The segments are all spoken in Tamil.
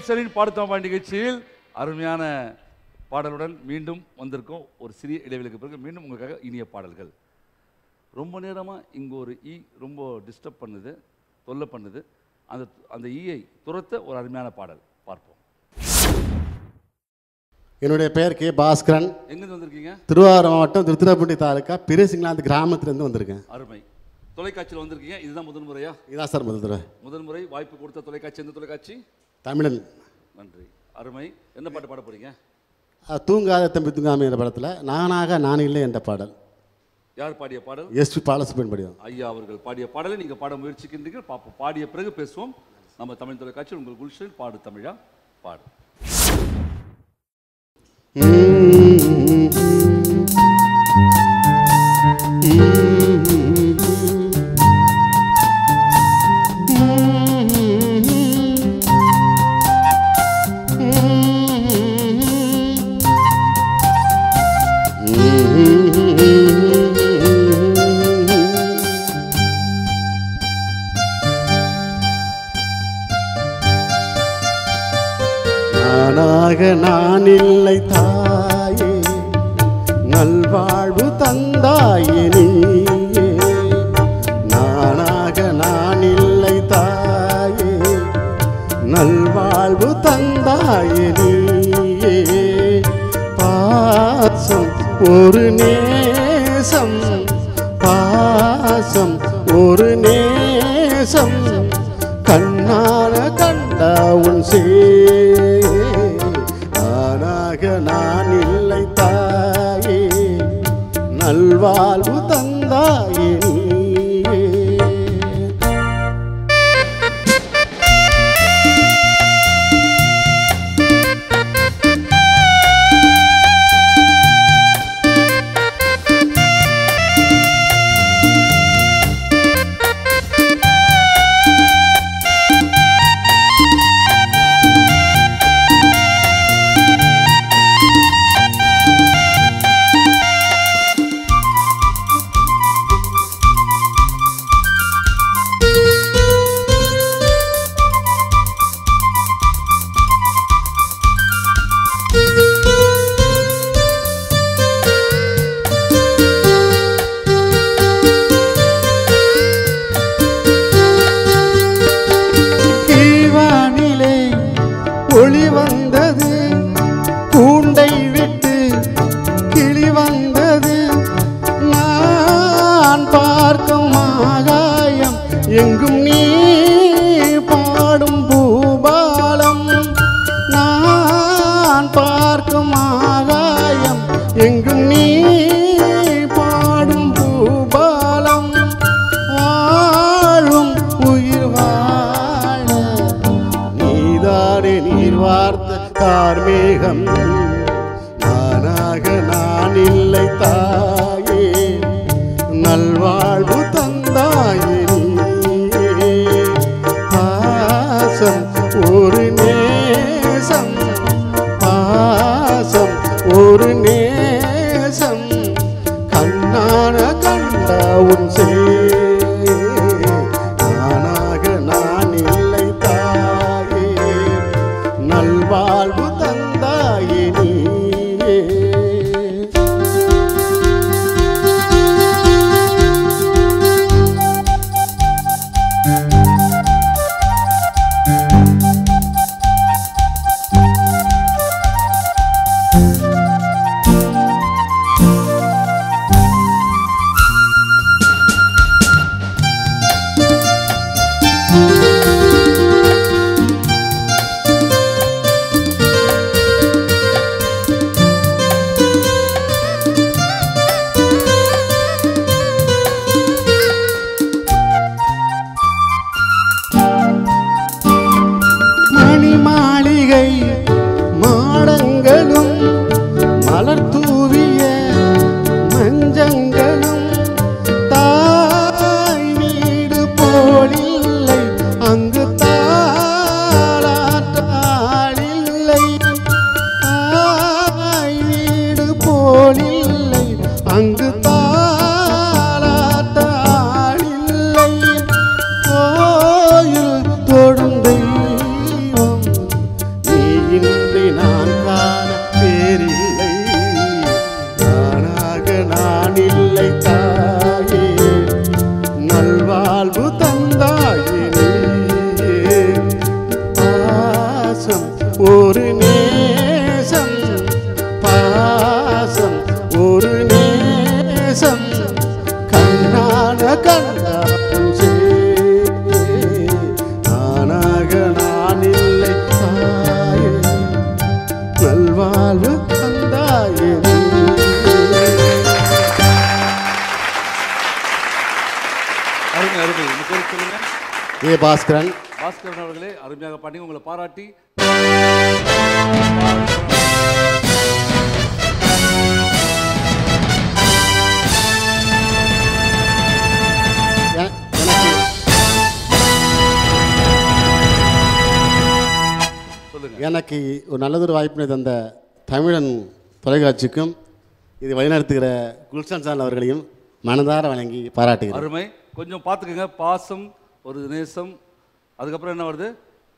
குல்ஷனின் பாடுத்தாம்பா நிகழ்ச்சியில் அருமையான பாடலுடன் மீண்டும் வந்திருக்கோம் ஒரு சிறிய இடைவெளிக்கு பிறகு மீண்டும் உங்களுக்காக இனிய பாடல்கள் ரொம்ப நேரமாக இங்கே ஒரு ஈ ரொம்ப டிஸ்டர்ப் பண்ணுது தொல்லை பண்ணுது அந்த அந்த ஈயை துரத்த ஒரு அருமையான பாடல் பார்ப்போம் என்னுடைய பெயர் கே பாஸ்கரன் எங்கேருந்து வந்திருக்கீங்க திருவாரூர் மாவட்டம் திருத்துறைப்பூண்டி தாலுக்கா பெரியசிங்களாந்து கிராமத்துலேருந்து வந்திருக்கேன் அருமை தொலைக்காட்சியில் வந்திருக்கீங்க இதுதான் முதல் முறையா இதான் சார் முதல் தடவை முதல் முறை வாய்ப்பு கொடுத்த தொலைக்காட்சி எந்த தொலைக்காட்சி தமிழன் நன்றி அருமை என்ன பாட்டு பாட போறீங்க அஹ், தூங்காத தம்பி தூங்காம என்ற படத்தில் நானாக நான் இல்லை என்ற பாடல் யார் பாடிய பாடல் எஸ்பி பாலசுப்ரமணியன் படிவம் ஐயா அவர்கள் பாடிய பாடலை நீங்கள் பாட முயற்சிக்கின்றீர்கள் பார்ப்போம் பாடிய பிறகு பேசுவோம் நம்ம தமிழ் தொலைக்காட்சியில் உங்கள் குல்ஷன் பாடு தமிழா பாடு நானாக நான் இல்லை தாயே நல்வாழ்வு தந்தாயே நீயே நானாக நான் இல்லை தாயே நல்வாழ்வு தந்தாயே நீயே பாசம் ஒரு நேசம் பாசம் ஒரு நேசம் கண்ணான கண்ட உன் சே ஆனாக நான் இல்லை தாயே நல்வாழ்வு தந்தாயே நீயே கீழ்வானிலே ஒளி வந்தது கூண்டை விட்டு கிளி வந்தது நான் பார்க்கும் ஆகாயம் எங்கும் நீ பாடும் பூபாலம் நான் பார்க்கும் ஆகாயம் எங்கும் நீ பாடும் பூபாலம் வாழும் உயிர் வாழ நீதானே நீர் வார்த்த கார்மேகம் நானாக நான் இல்லை தாயே நல்வாழ்வு தந்தாயே நீயே. பாசம் ஒரு நேசம் பாசம் ஒரு நேசம் கண்ணான கண்ட உன் சே நானாக நான் இல்லை தாயே நல்வாழ்வு தந்தாயே நீயே மணி மாளிகை மாடங்களும் மலர் தூவிய மஞ்சங்களும் தாய் வீடு போலில்லை அங்கு தாளாற்றாளில்லை தாய் வீடு போலில்லை அங்கு தாளாற்றாளில்லை கோயில் தொடும் தெய்வம் நான் இல்லை தாயே நல்வாழ்வு தந்தாயே நீயே. பாசம் ஒரு நேசம் பாசம் ஒரு நேசம் கண்ணான கண்டாலும் சரி, நானாக நான் இல்லை தாயே நல்வாழ்வு தந்தாயே நீயே. அருமை அருமை உங்க பேர் சொல்லுங்க ஏ பாஸ்கரன் பாஸ்கரன் அவர்களே அருமையாக பண்ணி உங்களை பாராட்டி எ- எனக்கு சொல்லுங்க எனக்கு ஒரு நல்லதொரு வாய்ப்பினை தந்த தமிழன் தொலைக்காட்சிக்கும் இது வழிநடத்துகிற குல்ஷன் சான் அவர்களையும் மனதார வழங்கி பாராட்டுகிறேன் அருமை கொஞ்சம் பார்த்துக்கங்க பாசம் ஒரு நேசம் அதுக்கப்புறம் என்ன வருது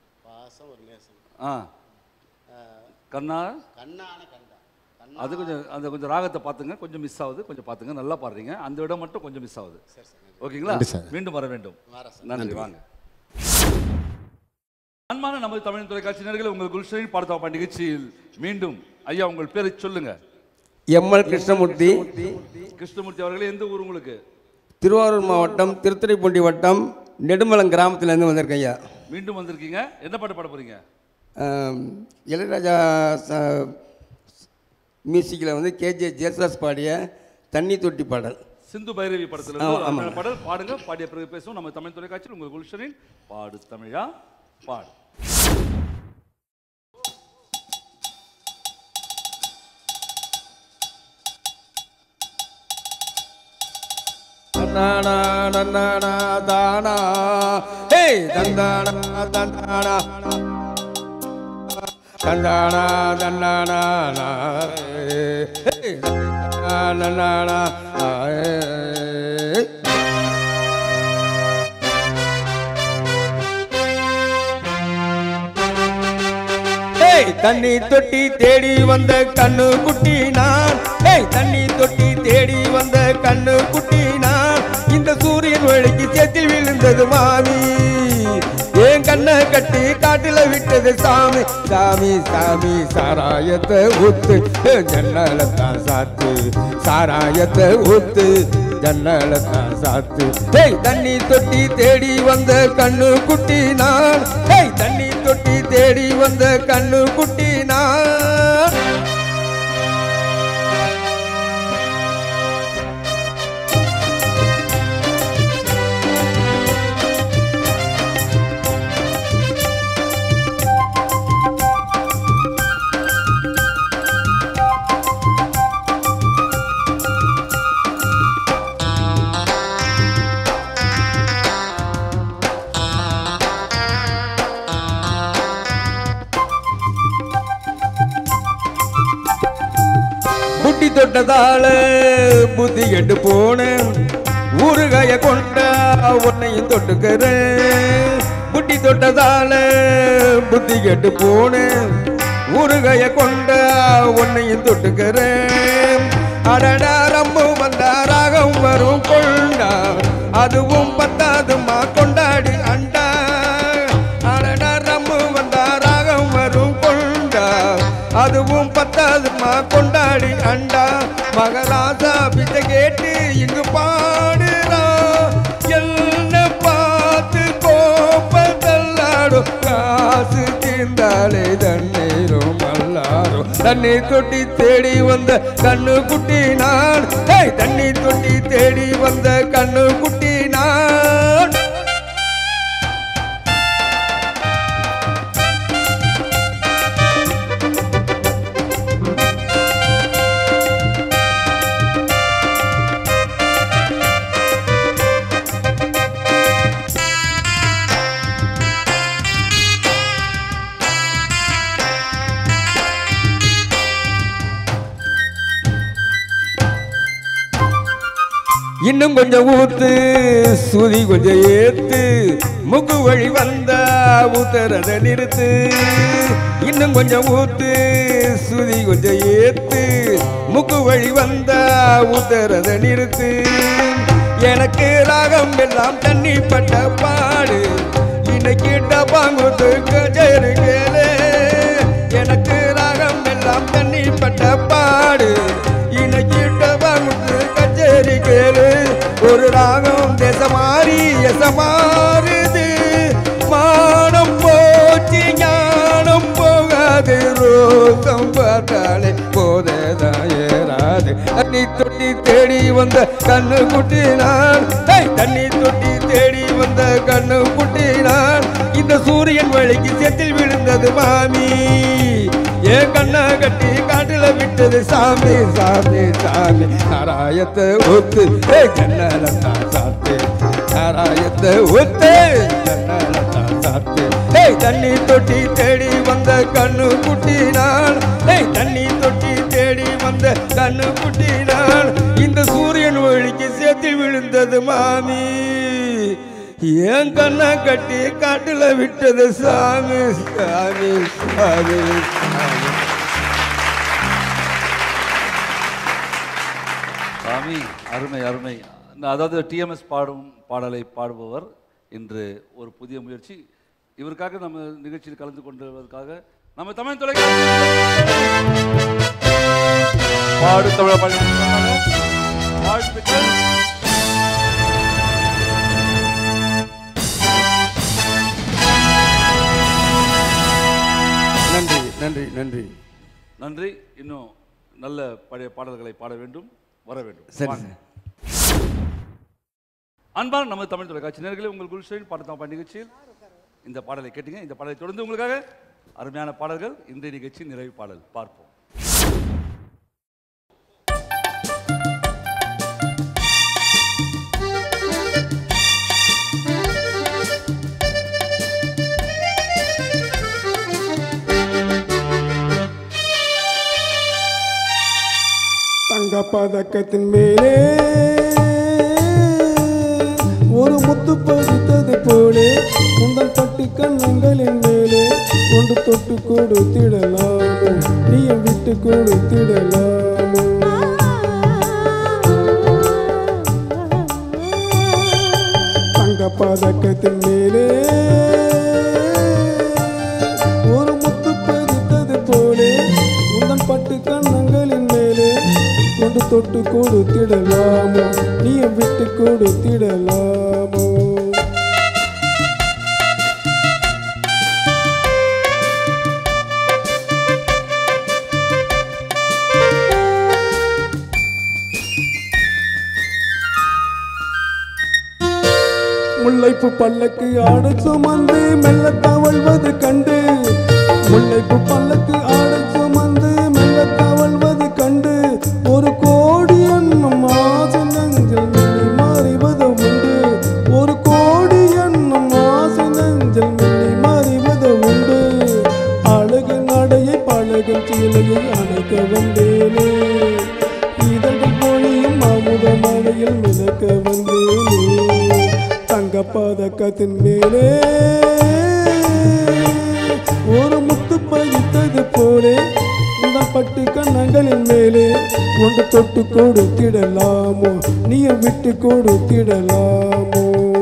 ஆ கண்ணா அது கொஞ்சம் அந்த கொஞ்சம் ராகத்தை பார்த்துங்க கொஞ்சம் மிஸ் ஆகுது கொஞ்சம் பார்த்துங்க நல்லா பாடுறீங்க அந்த இடம் மட்டும் கொஞ்சம் மிஸ் ஆகுது ஓகேங்களா நன்றி சார். மீண்டும் வர வேண்டும் நன்றி வாங்க அன்பான நமது தமிழ் தொலைக்காட்சி நேர்களை உங்கள் குல்ஷனின் பாடத்தா நிகழ்ச்சியில் மீண்டும் ஐயா உங்கள் பேரை சொல்லுங்க எம்எல் கிருஷ்ணமூர்த்தி கிருஷ்ணமூர்த்தி அவர்களே எந்த ஊர் உங்களுக்கு திருவாரூர் மாவட்டம் திருத்துறைப்பூண்டி வட்டம் நெடுமலம் கிராமத்துலேருந்து வந்திருக்கேன் ஐயா மீண்டும் வந்திருக்கீங்க என்ன பாட்டு பாட போறீங்க ஆம், இளையராஜா மியூசிக்கில் வந்து கேஜே ஜேசஸ் பாடிய தண்ணி தொட்டி பாடல் சிந்து பைரவி படத்துல ஆ, இருந்து ஒரு ஆமாங்க. அழகான பாடல் பாடுங்க பாடிய பிறகு பேசுவோம் நம்ம தமிழ் தொலைக்காட்சியில் உங்கள் குல்ஷனின் பாடு தமிழா பாடு தந்தானா தந்தானா தானா ஹே தந்தானா தந்தானா தந்தானா தந்தானா நா, ஹே, தந்தானா தந்தானா நா, ஹே. ஏய் தண்ணி தொட்டி தேடி வந்த கண்ணு குட்டி நான் ஏய் தண்ணி தொட்டி தேடி வந்த கண்ணு குட்டி நான் இந்த சூரியன் வழிக்கு சேத்தில் விழுந்தது மாமி என் கண்ணை கட்டி காட்டுல விட்டது சாமி சாமி சாமி சாராயத்தை ஊத்து ஜன்னலத்தான் சாத்து சாராயத்தை ஊத்து ஜன்னலத்தான் சாத்து ஏய் தண்ணி தொட்டி தேடி வந்த கண்ணு குட்டி நான் ஏய் தண்ணி தொட்டி தேடி வந்த கண்ணு குட்டி நான் புட்டி தொட்டதால புத்தி கெட்டு போனேன் ஊறுகாய கொண்ட உன்னையும் தொட்டுக்கிறேன் புட்டி தொட்டதால புத்தி கெட்டு போனேன் ஊறுகாய கொண்ட உன்னையும் தொட்டுக்கிறேன் அடடா ரம்பு வந்தா ராகம் வரும் கொண்டா அதுவும் பத்தாதுமா கொண்டாடி அண்டா அடடா ரம்பு வந்தா ராகம் வரும் கொண்டா அதுவும் பத்தாதுமா கொண்டாடி அண்டா மகராசா பிச்சை கேட்டு இங்கு பாடுறா என்ன பார்த்து கோப்பதல்லாடும் காசு தீர்ந்தாலே தண்ணீரும் மல்லாரும் தண்ணீர் தொட்டி தேடி வந்த கண்ணு குட்டி நான் ஏய், தண்ணீர் தொட்டி தேடி வந்த கண்ணு குட்டி நான் இன்னும் கொஞ்சம் ஊத்து சுதி கொஞ்சம் ஏத்து முக்கு வழி வந்தா ஊத்துறத நிறுத்து இன்னும் கொஞ்சம் ஊத்து சுதி கொஞ்சம் ஏத்து முக்கு வழி வந்த உத்தரத நிறுத்து எனக்கு ராகம் எல்லாம் தண்ணி பட்ட பாடு இன்னைக்கு டப்பாங்குத்து கஜரு கேளு எனக்கு ராகம் எல்லாம் தண்ணி பட்ட பாடு இன்னைக்கு டப்பாங்குத்து கச்சேரி கேளு ஒரு ராகம் தேச மாறி எச மாறுது மானம் போச்சு ஞானம் போகாது ரோசம் பார்த்தாலே போதேதான் ஏறாது தண்ணி தொட்டி தேடி வந்த கண்ணு குட்டினான் ஏய், தண்ணி தொட்டி தேடி வந்த கண்ணு குட்டினான் இந்த சூரியன் வழிக்கு செத்தில் விழுந்தது மாமி ஏன் கண்ணா கட்டி காட்டுல விட்டது சாமி சாமி சாமி நாராயத்தை ஒத்து ஏய், ஜன்னலத்தான் சாத்து நாராயத்தை ஒத்து ஜன்னலத்தான் சாத்து ஏய் தண்ணி தொட்டி தேடி வந்த கண்ணு குட்டினான் ஏய் தண்ணி தொட்டி தேடி வந்த கண்ணு குட்டினான் இந்த சூரியன் ஒளிக்கு சேர்த்து விழுந்தது மாமி ஏன் கண்ணா கட்டி காட்டுல விட்டது சாமி சாமி சாமி சாமி சாமி அருமை அருமை இந்த அதாவது டிஎம்எஸ் பாடும் பாடலை பாடுபவர் இன்று ஒரு புதிய முயற்சி இவருக்காக நம்ம நிகழ்ச்சியில் கலந்து கொண்டதற்காக நம்ம தமிழ் தொலைக்காட்சி பாடு தமிழ பாடி வாழ்த்துக்கள் நன்றி நன்றி நன்றி நன்றி இன்னும் நல்ல பழைய பாடல்களை பாட வேண்டும் வர வேண்டும் சரி வாங்க. சார் அன்பான நம்ம தமிழ் தொலைக்காட்சி நேர்களே உங்கள் குல்ஸ்டைன் பாடத்தாம்பா நிகழ்ச்சியில் இந்த பாடலை கேட்டீங்க இந்த பாடலை தொடர்ந்து உங்களுக்காக அருமையான பாடல்கள் இன்றைய நிகழ்ச்சி நிறைவு பாடல் பார்ப்போம் தங்க பதக்கத்தின் மேலே ஒரு முத்து பதித்தது போலே உந்தன் பட்டு கண்ணங்களின் மேலே கொண்டு தொட்டு கொடுத்திடலாமோ நீயும் விட்டு கொடுத்திடலாமோ தங்க பதக்கத்தின் மேலே ஒரு முத்து பதித்தது போலே உந்தன் பட்டு கண்ணங்களின் மேலே கொண்டு தொட்டு கொடுத்திடலாமோ நீயும் விட்டு கொடுத்திடலாமோ முல்லைப்பு பல்லக்கு ஆட சுமந்து மெல்ல தவழ்வது கண்டு முல்லைப்பு பல்லக்கு ஆட சுமந்து மெல்ல தவழ்வது கண்டு ஒரு கோடி எண்ணம் ஆசை நெஞ்சில் மின்னி மாறிவது உண்டு ஒரு கோடி எண்ணம் ஆசை நெஞ்சில் மின்னி மாறிவது உண்டு அழகு நடையை பழகு சீலையை அணைக்க வந்தேனே இதழ்கள் பொழியும் அமுத மழையில் மிதக்க வந்தேனே தங்க பதக்கத்தின் மேலே ஒரு முத்து பதித்தது போலே இந்த பட்டு கண்ணங்களின் மேலே ஒன்று தொட்டு கொடுத்திடலாமோ நீயும் விட்டு கொடுத்திடலாமோ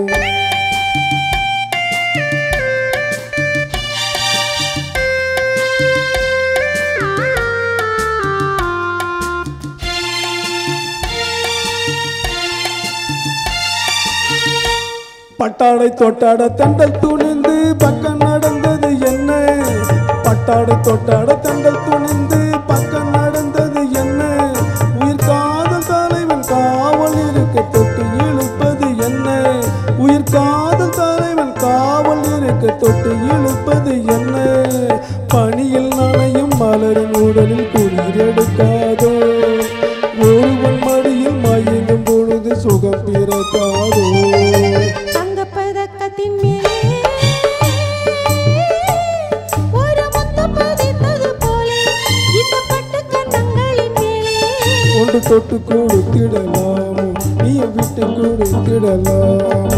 பட்டாடை தொட்டாட தண்டல் துணிந்து பக்கம் நடந்தது என்ன பட்டாடை தொட்டாட தண்டல் துணிந்து பக்கம் நடந்தது என்ன உயிர் காதல் தலைவன் காவல் இருக்க தொட்டு இழுப்பது என்ன உயிர் காதல் தலைவன் காவல் இருக்க தொட்டு இழுப்பது என்ன பனியில் நனையும் மலரின் உடலில் குளிர் எடுக்காதோ ஒருவன் மடியில் மயங்கும் பொழுது சுகம் பிறக்காதோ தங்கப்பதக்கத்தின் மேலே ஒரு முத்து பதித்தது போலே இந்த பட்டு கண்ணங்களின் மேலே ஒன்று தொட்டு கொடுத்திடலாமோ நீ விட்டு கொடுத்திடலாமோ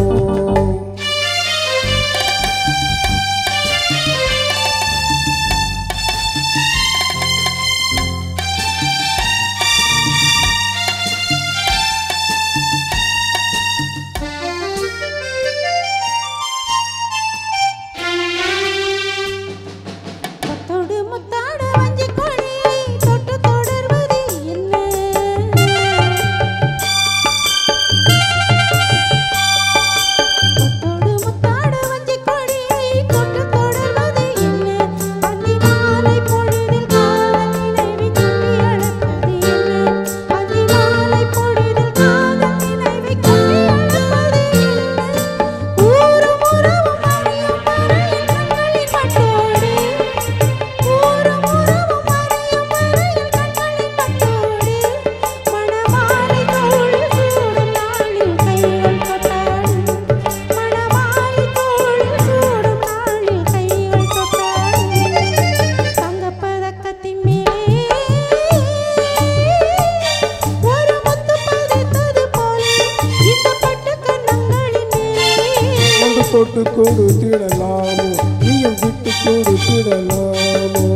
தொட்டு கொடுத்திடலாமோ நீயும் விட்டு கொடுத்திடலாமோ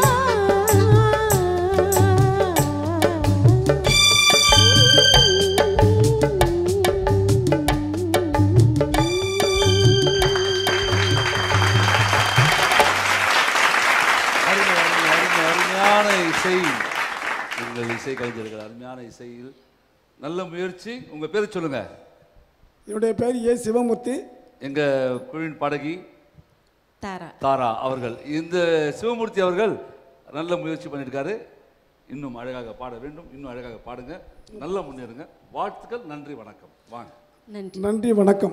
அருமை அருமை அருமை அருமையான இசை உங்கள் இசை கலைஞர்கள் அருமையான இசையில் நல்ல முயற்சி உங்க பேர் சொல்லுங்க என்னுடைய பேர் ஏ சிவமூர்த்தி எங்க குழுவின் பாடகி தாரா தாரா அவர்கள் இந்த சிவமூர்த்தி அவர்கள் நல்ல முயற்சி பண்ணியிருக்காரு இன்னும் அழகாக பாட வேண்டும் இன்னும் அழகாக பாடுங்க நல்லா முன்னேறுங்க வாழ்த்துக்கள் நன்றி வணக்கம் வாங்க நன்றி நன்றி வணக்கம்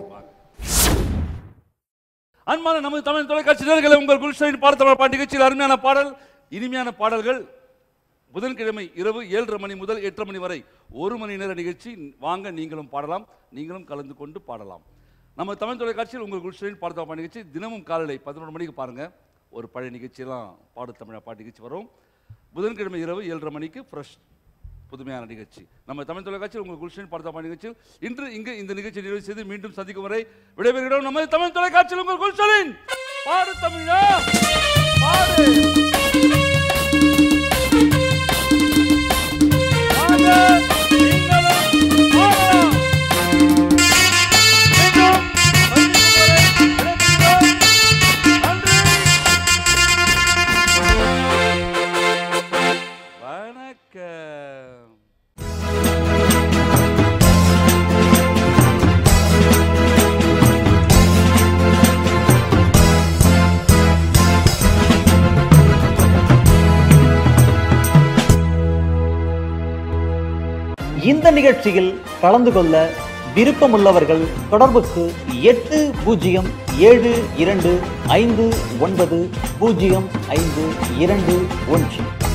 அன்பான நமது தமிழ் தொலைக்காட்சி நேர்களை உங்கள் குல்ஷனின் பாடத்தமிழ் பாட்டு நிகழ்ச்சியில் அருமையான பாடல் இனிமையான பாடல்கள் புதன்கிழமை இரவு ஏழரை மணி முதல் எட்டரை மணி வரை ஒரு மணி நேர நிகழ்ச்சி வாங்க நீங்களும் பாடலாம் நீங்களும் கலந்து கொண்டு பாடலாம் நம்ம தமிழ் தொலைக்காட்சியில் உங்கள் குல்ஷனின் பாடத்தமிழ் பாட்டு நிகழ்ச்சி தினமும் காலையில் பதினொரு மணிக்கு பாருங்க ஒரு பழைய நிகழ்ச்சியெல்லாம் பாடு தமிழா பாட்டு நிகழ்ச்சி வரும் புதன்கிழமை இரவு ஏழரை மணிக்கு ஃப்ரெஷ் புதுமையான நிகழ்ச்சி நம்ம தமிழ் தொலைக்காட்சியில் உங்கள் குல்ஷன் பார்த்த நிகழ்ச்சியில் இன்று இங்கு இந்த நிகழ்ச்சி நிறைவு செய்து மீண்டும் சந்திக்கும் வரை விடைபெறுகிறோம் நம்ம தமிழ் தொலைக்காட்சியில் உங்கள் குல்ஷனின் பாடு தமிழா பாடு பாடு, நீங்களும் பாடலாம். மீண்டும் சந்திக்கும் வரை விடைபெறுகிறோம். நன்றி வணக்கம் இந்த நிகழ்ச்சியில் கலந்து கொள்ள விருப்பமுள்ளவர்கள் தொடர்புக்கு எட்டு பூஜ்ஜியம் ஏழு இரண்டு ஐந்து ஒன்பது பூஜ்ஜியம் ஐந்து இரண்டு ஒன்று